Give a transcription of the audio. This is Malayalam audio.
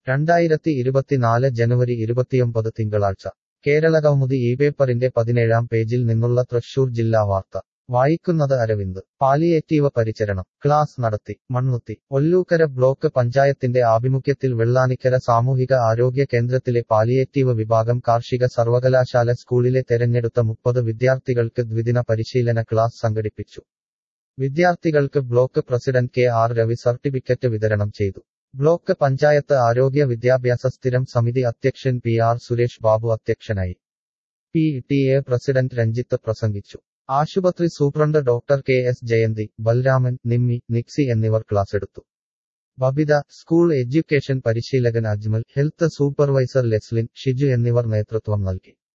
രണ്ടായിരത്തി ഇരുപത്തിനാല് ജനുവരി ഇരുപത്തിയൊമ്പത് തിങ്കളാഴ്ച കേരളകൗമുദി ഈ പേപ്പറിന്റെ പതിനേഴാം പേജിൽ നിന്നുള്ള തൃശൂർ ജില്ലാ വാർത്ത വായിക്കുന്നത് അരവിന്ദ് പാലിയേറ്റീവ് പരിചരണം ക്ലാസ് നടത്തി മണ്ണുത്തി ഒല്ലൂക്കര ബ്ലോക്ക് പഞ്ചായത്തിന്റെ ആഭിമുഖ്യത്തിൽ വെള്ളാനിക്കര സാമൂഹിക ആരോഗ്യ കേന്ദ്രത്തിലെ പാലിയേറ്റീവ് വിഭാഗം കാർഷിക സർവകലാശാല സ്കൂളിലെ തെരഞ്ഞെടുത്ത മുപ്പത് വിദ്യാർത്ഥികൾക്ക് ദ്വിദിന പരിശീലന ക്ലാസ് സംഘടിപ്പിച്ചു വിദ്യാർത്ഥികൾക്ക് block president K R Ravi certificate വിതരണം ചെയ്തു ബ്ലോക്ക് പഞ്ചായത്ത് ആരോഗ്യ വിദ്യാഭ്യാസ സ്ഥിരം സമിതി അധ്യക്ഷൻ പി ആർ സുരേഷ് ബാബു അധ്യക്ഷനായി P T A president Ranjith പ്രസംഗിച്ചു ആശുപത്രി superintendent doctor K S Jayanthi Balraman Nimmi Nixi എന്നിവർ ക്ലാസെടുത്തു ബബിത സ്കൂൾ എഡ്യൂക്കേഷൻ പരിശീലകൻ അജ്മൽ ഹെൽത്ത് സൂപ്പർവൈസർ ലെസ്ലിൻ ഷിജു എന്നിവർ നേതൃത്വം നൽകി